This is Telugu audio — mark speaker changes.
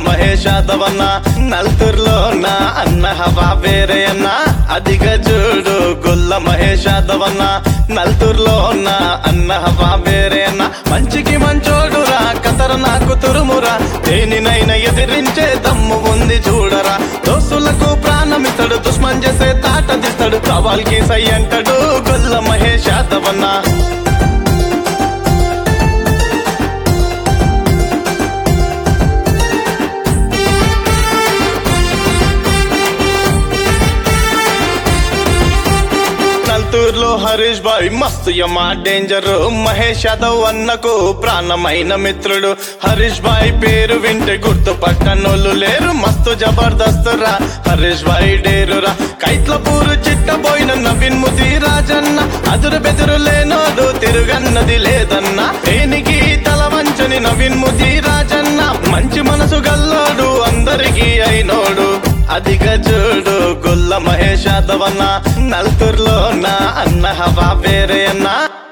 Speaker 1: మహేష్ యాదవన్న నల్తూరులో నా అన్న హవా వేరే అన్న అదిగ చూడు గొల్ల మహేష్ యాదవన్న నల్తూరులో నా అన్న హవా వేరే అన్న మంచికి మంచోడురా కతర నాకు తురుమురా దేనినైనా ఎదిరించే దమ్ము ఉంది చూడరా దోస్తులకు ప్రాణమితడు దుష్మన్ చేసే తాట దిస్తాడు సవాల్కి సై అంటాడు గొల్ల మహేష్ యాదవన్న నల్తూరులో హరీష్ బాయ్ మస్తు యమా డేంజర్ మహేష్ యాదవ్ అన్నకు ప్రాణమైన మిత్రుడు హరీష్ బాయ్ పేరు వింటే గుర్తు పట్టనోళ్ళు లేరు మస్తు జబర్దస్త్ రా హరీష్ బాయ్ డేరురా కైట్ల పూరు చిట్టబోయిన నవీన్ ముది రాజన్న అదురు బెదురు లేనోడు తిరుగన్నది లేదన్న దేనికి తల వంచని నవీన్ ముది రాజన్న మంచి మనసు గల్లోడు అందరికీ అయినోడు అదిగ చూడు గొల్ల మహేష్ యాదవ్ అన్న నల్తూరులో నా అన్న హవా వేరే అన్న